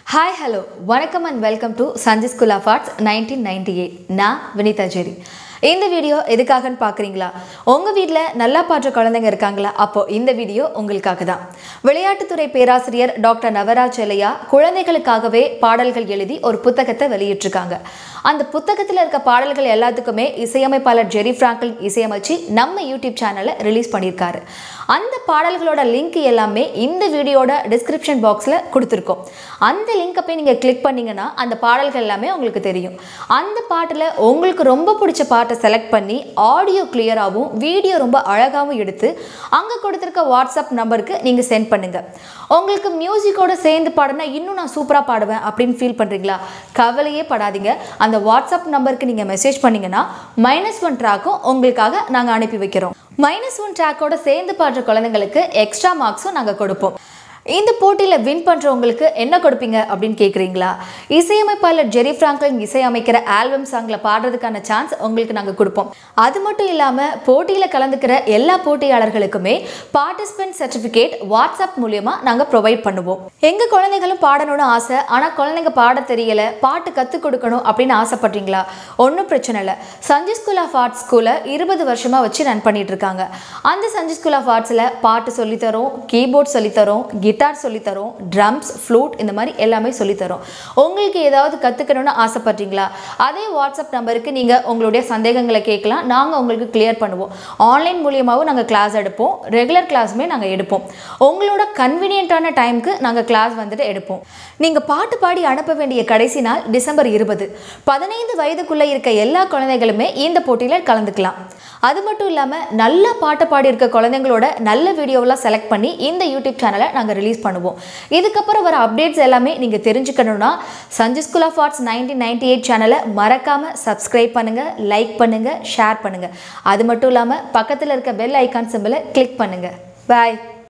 hi hello வணக்கம் and welcome to Sanchi school of arts nineteen ninety eight நான் வினிதா ஜெரி இந்த video எதுக்காகன்னு பார்க்குறீங்களா உங்கள் வீட்டில் நல்லா பாடுற குழந்தைங்க இருக்காங்களா அப்போ இந்த வீடியோ உங்களுக்காக தான் விளையாட்டுத்துறை பேராசிரியர் டாக்டர் நவராஜ் செல்லையா குழந்தைகளுக்காகவே பாடல்கள் எழுதி ஒரு புத்தகத்தை வெளியிட்டிருக்காங்க அந்த புத்தகத்தில் இருக்க பாடல்கள் எல்லாத்துக்குமே இசையமைப்பாளர் ஜெரி ஃப்ராங்கில் இசையமைச்சு நம்ம யூடியூப் சேனலில் ரிலீஸ் பண்ணியிருக்காரு அந்த பாடல்களோட லிங்க் எல்லாமே இந்த வீடியோட டிஸ்கிரிப்ஷன் பாக்ஸில் கொடுத்துருக்கோம் அந்த லிங்கை போய் நீங்கள் கிளிக் பண்ணீங்கன்னா அந்த பாடல்கள் எல்லாமே உங்களுக்கு தெரியும் அந்த பாட்டில் உங்களுக்கு ரொம்ப பிடிச்ச பாட்டை செலக்ட் பண்ணி ஆடியோ கிளியராகவும் வீடியோ ரொம்ப அழகாகவும் எடுத்து அங்கே கொடுத்துருக்க வாட்ஸ்அப் நம்பருக்கு நீங்கள் சென்ட் பண்ணுங்கள் உங்களுக்கு மியூசிக்கோட சேர்ந்து பாடினா இன்னும் நான் சூப்பராக பாடுவேன் அப்படின்னு ஃபீல் பண்ணுறீங்களா கவலையே படாதீங்க அந்த வாட்ஸ்அப் நம்பருக்கு நீங்கள் மெசேஜ் பண்ணீங்கன்னா மைனஸ் ஒன் ட்ராக்கும் உங்களுக்காக நாங்கள் அனுப்பி வைக்கிறோம் மைனஸ் ஒன் ட்ராக்கோட சேர்ந்து பாடுற குழந்தைங்களுக்கு எக்ஸ்ட்ரா மார்க்ஸும் நாங்கள் கொடுப்போம் இந்த போட்டியில் வின் பண்ணுறவங்களுக்கு என்ன கொடுப்பீங்க அப்படின்னு கேட்குறீங்களா இசையமைப்பாளர் ஜெரி ஃப்ராங்க்லின் இசையமைக்கிற ஆல்பம் சாங்கில் பாடுறதுக்கான சான்ஸ் உங்களுக்கு நாங்கள் கொடுப்போம் அது மட்டும் இல்லாமல் போட்டியில் கலந்துக்கிற எல்லா போட்டியாளர்களுக்குமே பார்ட்டிசிபென்ட் சர்டிஃபிகேட் வாட்ஸ்அப் மூலியமாக நாங்கள் ப்ரொவைட் பண்ணுவோம் எங்கள் குழந்தைகளும் பாடணும்னு ஆசை ஆனால் குழந்தைங்க பாட தெரியல பாட்டு கற்றுக் கொடுக்கணும் அப்படின்னு ஆசைப்படுறீங்களா ஒன்றும் பிரச்சனை இல்லை சஞ்சி ஸ்கூல் ஆஃப் ஆர்ட்ஸ் ஸ்கூலை இருபது வருஷமாக வச்சு ரன் பண்ணிட்டு இருக்காங்க அந்த சஞ்சி ஸ்கூல் ஆஃப் ஆர்ட்ஸில் பாட்டு சொல்லித்தரோம் கீபோர்ட் சொல்லித்தரோம் கிட்டார் சொல்லித்தரோம் ட்ரம்ஸ் ஃப்ளூட் இந்த மாதிரி எல்லாமே சொல்லித்தரோம் உங்களுக்கு ஏதாவது கற்றுக்கணும்னு ஆசைப்படுறீங்களா அதே வாட்ஸ்அப் நம்பருக்கு நீங்கள் உங்களுடைய சந்தேகங்களை கேட்கலாம் நாங்கள் உங்களுக்கு கிளியர் பண்ணுவோம் ஆன்லைன் மூலியமாகவும் நாங்கள் கிளாஸ் எடுப்போம் ரெகுலர் கிளாஸுமே நாங்கள் எடுப்போம் உங்களோட கன்வீனியன்ட்டான டைமுக்கு நாங்கள் கிளாஸ் வந்துட்டு எடுப்போம் நீங்கள் பாட்டு பாடி அனுப்ப வேண்டிய கடைசி நாள் டிசம்பர் இருபது பதினைந்து வயதுக்குள்ளே இருக்க எல்லா குழந்தைகளுமே இந்த போட்டியில் கலந்துக்கலாம் அது மட்டும் இல்லாமல் நல்லா பாட்டு பாடி இருக்க குழந்தைங்களோட நல்ல வீடியோவெல்லாம் செலக்ட் பண்ணி இந்த யூடியூப் சேனலை நாங்கள் ரிலீஸ் பண்ணுவோம் இதுக்கப்புறம் வர அப்டேட்ஸ் எல்லாமே நீங்கள் தெரிஞ்சுக்கணும்னா Sanchi school of arts nineteen ninety eight சேனலை மறக்காமல் சப்ஸ்கிரைப் பண்ணுங்கள் லைக் பண்ணுங்கள் ஷேர் பண்ணுங்கள் அது மட்டும் இல்லாமல் பக்கத்தில் இருக்க பெல் ஐக்கான் சிம்பிளை கிளிக் பண்ணுங்கள் பாய்